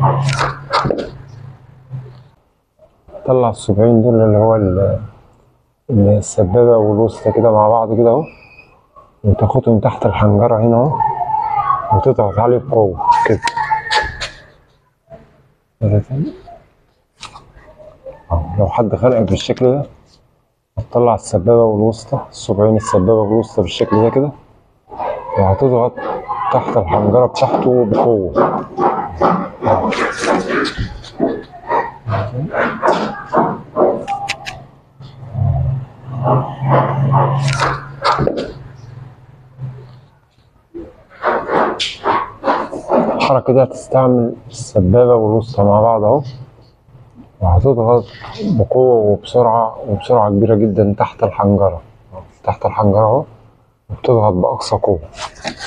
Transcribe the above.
طلع الصبعين دول اللي هو ال- السبابة والوسطى كده مع بعض كده اهو وتاخدهم تحت الحنجرة هنا اهو وتضغط عليه بقوة كده مرة تانية اهو لو حد خانقك بالشكل ده هتطلع السبابة والوسطى الصبعين السبابة والوسطى بالشكل ده كده وهتضغط تحت الحنجرة بتاعته بقوة الحركة دي هتستعمل السبابة والوسطى مع بعض اهو وهتضغط بقوة وبسرعة وبسرعة كبيرة جدا تحت الحنجرة تحت الحنجرة اهو وبتضغط بأقصى قوة